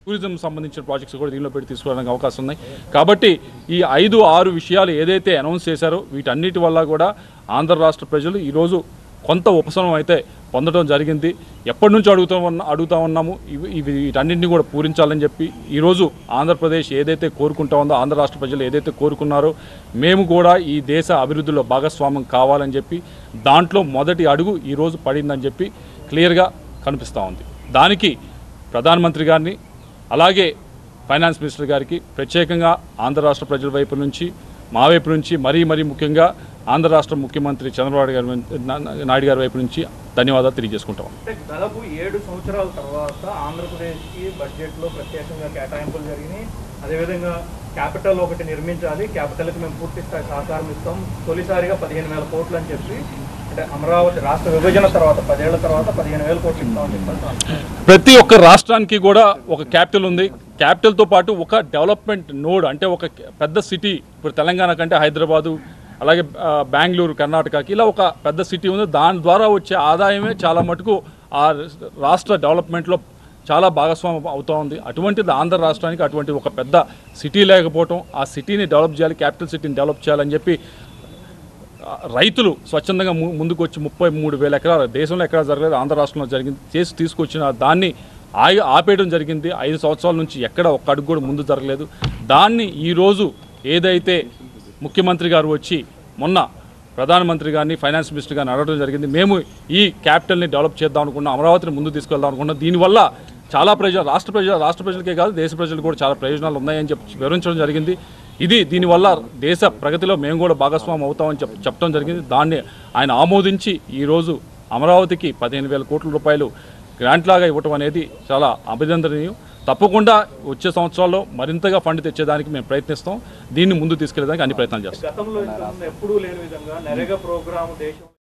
tourism సంబంధించిన projects కూడా దీనిలో పెట్టి తీసుకోవడానికి అవకాశం ఉన్నాయి కాబట్టి ఈ ఐదు ఆరు విషయాలు ఏదైతే అనౌన్స్ చేశారో వీటన్నిటి వల్ల కూడా ఆంధ్ర రాష్ట్ర ప్రజలు ఈరోజు కొంత ఉపశమనం అయితే పొందడం జరిగింది ఎప్పటి నుంచి అడుగుతూ ఉన్న అడుగుతా ఉన్నాము ఇవి ఇవి వీటన్నింటినీ కూడా పూరించాలని చెప్పి ఈరోజు ఆంధ్రప్రదేశ్ ఏదైతే కోరుకుంటా ఉందో ఆంధ్ర రాష్ట్ర ప్రజలు ఏదైతే కోరుకున్నారో మేము కూడా ఈ దేశ అభివృద్ధిలో భాగస్వామ్యం కావాలని చెప్పి దాంట్లో మొదటి అడుగు ఈరోజు పడిందని చెప్పి క్లియర్గా కనిపిస్తూ ఉంది దానికి ప్రధానమంత్రి గారిని అలాగే ఫైనాన్స్ మినిస్టర్ గారికి ప్రత్యేకంగా ఆంధ్ర రాష్ట్ర ప్రజల వైపు నుంచి మా వైపు నుంచి మరీ మరీ ముఖ్యంగా ఆంధ్ర రాష్ట్ర ముఖ్యమంత్రి చంద్రబాబు గారి నా- నా- నాయుడు గారి వైపు నుంచి ధన్యవాదాలు తెలియజేసుకుంటాం అంటే దాదాపు ఏడు సంవత్సరాల తర్వాత ఆంధ్రప్రదేశ్కి బడ్జెట్లో ప్రత్యేకంగా కేటాయింపులు జరిగినాయి అదేవిధంగా క్యాపిటల్ ఒకటి నిర్మించాలి క్యాపిటల్కి మేము పూర్తి స్థాయి సహకారం ఇస్తాం తొలిసారిగా పదిహేను వేల కోట్లు అని చెప్పి అంటే అమరావతి రాష్ట్ర విభజన తర్వాత పదేళ్ల తర్వాత పదిహేను వేల కోట్లు ఇస్తామని చెప్పారు ప్రతి ఒక్క రాష్ట్రానికి కూడా ఒక క్యాపిటల్ ఉంది క్యాపిటల్తో పాటు ఒక డెవలప్మెంట్ నోడ్ అంటే ఒక పెద్ద సిటీ ఇప్పుడు తెలంగాణ కంటే హైదరాబాదు అలాగే ఆ, బెంగళూరు కర్ణాటకకి ఇలా ఒక పెద్ద సిటీ ఉంది దాని ద్వారా వచ్చే ఆదాయమే చాలా మటుకు ఆ రాష్ట్ర డెవలప్మెంట్లో చాలా భాగస్వామ్యం అవుతూ ఉంది అటువంటిది ఆంధ్ర రాష్ట్రానికి అటువంటి ఒక పెద్ద సిటీ లేకపోవటం ఆ సిటీని డెవలప్ చేయాలి క్యాపిటల్ సిటీని డెవలప్ చేయాలని చెప్పి ఆ, రైతులు స్వచ్ఛందంగా ము- ముందుకు వచ్చి ముప్పై మూడు వేల ఎకరాలు దేశంలో ఎక్కడ జరగలేదు ఆంధ్ర రాష్ట్రంలో జరిగింది చేసి తీసుకొచ్చిన దాన్ని ఆగి ఆపేయడం జరిగింది ఐదు సంవత్సరాల నుంచి ఎక్కడ ఒక్క అడుగు కూడా ముందు జరగలేదు దాన్ని ఈరోజు ఏదైతే ముఖ్యమంత్రి గారు వచ్చి మొన్న ప్రధానమంత్రి గారిని ఫైనాన్స్ మినిస్టర్ గారిని అడగడం జరిగింది మేము ఈ క్యాపిటల్ని డెవలప్ చేద్దాం అనుకున్నాం అమరావతిని ముందు తీసుకెళ్దాం అనుకున్నాం దీనివల్ల చాలా ప్రజలు రాష్ట్ర ప్రజలు రాష్ట్ర ప్రజలకే కాదు దేశ ప్రజలు కూడా చాలా ప్రయోజనాలు ఉన్నాయని చెప్పి వివరించడం జరిగింది ఇది దీనివల్ల దేశ ప్రగతిలో మేము కూడా భాగస్వామ్యం అవుతామని చెప్ చెప్పడం జరిగింది దాన్ని ఆయన ఆమోదించి ఈరోజు అమరావతికి పదిహేను వేల కోట్ల రూపాయలు గ్రాంట్ లాగా ఇవ్వటం అనేది చాలా అభినందనీయం తప్పకుండా వచ్చే సంవత్సరాల్లో మరింతగా ఫండ్ తెచ్చేదానికి మేము ప్రయత్నిస్తాం దీన్ని ముందు తీసుకెళ్ళడానికి అన్ని ప్రయత్నాలు చేస్తాం గతంలో ఇంతకుముందు ఎప్పుడూ లేని విధంగా నరేగా ప్రోగ్రామ్ దేశం